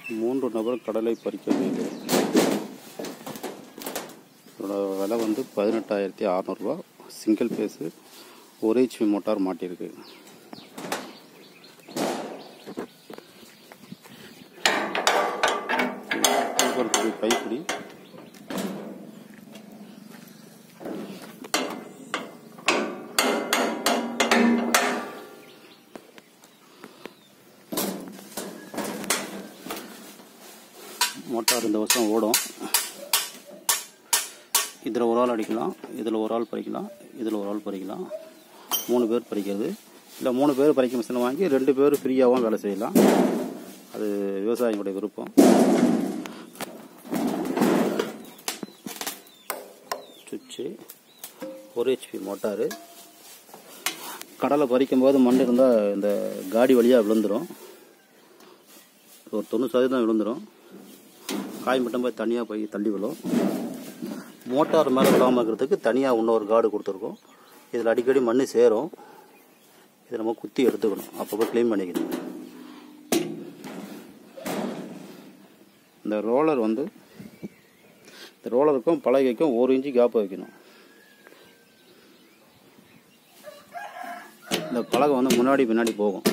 மூன்று நபர் கடலை பறிக்க வேண்டும் இதோட விலை வந்து பதினெட்டாயிரத்தி அறநூறுபா சிங்கிள் பேஸு ஒரு ஹெச்பி மோட்டார் மாட்டியிருக்கு தூக்கறதுக்கு கைப்பிடி மோட்டார் இந்த வருஷம் ஓடும் இதில் ஒரு ஆள் அடிக்கலாம் இதில் ஒரு ஆள் பறிக்கலாம் இதில் ஒரு ஆள் பறிக்கலாம் மூணு பேர் பறிக்கிறது இல்லை மூணு பேர் பறிக்க மிஷினை வாங்கி ரெண்டு பேர் ஃப்ரீயாகவும் வேலை செய்யலாம் அது விவசாயிகளுடைய விருப்பம் சுவிட்சு ஒரு ஹெச்பி மோட்டாரு கடலை பறிக்கும் போது மண் இருந்தால் இந்த காடி வழியாக விழுந்துடும் ஒரு தொண்ணூறு சதவீதம் விழுந்துடும் காய் மட்டும் போய் தனியாக போய் தள்ளி விழும் மோட்டார் மேலே விடாமல் இருக்கிறதுக்கு தனியாக இன்னொரு காடு கொடுத்துருக்கோம் இதில் அடிக்கடி மண் சேரும் இதை நம்ம குத்தி எடுத்துக்கணும் அப்பப்போ க்ளீன் பண்ணிக்கணும் இந்த ரோலர் வந்து இந்த ரோலருக்கும் பலகைக்கும் ஒரு இன்ச்சு கேப் வைக்கணும் இந்த பலகை வந்து முன்னாடி பின்னாடி போகும்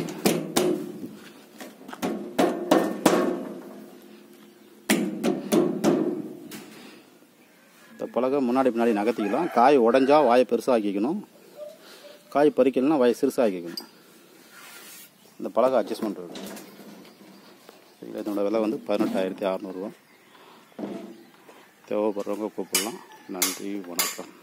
இந்த பலகை முன்னாடி பின்னாடி நகர்த்திக்கலாம் காய் உடஞ்சா வாயை பெருசாக்கிக்கணும் காய் பறிக்கலைன்னா வாயை சிறுசாக்கிக்கணும் இந்த பலகை அட்ஜஸ்ட்மெண்ட் இருக்கு இதனோட விலை வந்து பதினெட்டாயிரத்தி அறநூறுவா தேவைப்படுறவங்க கூப்பிடலாம் நன்றி வணக்கம்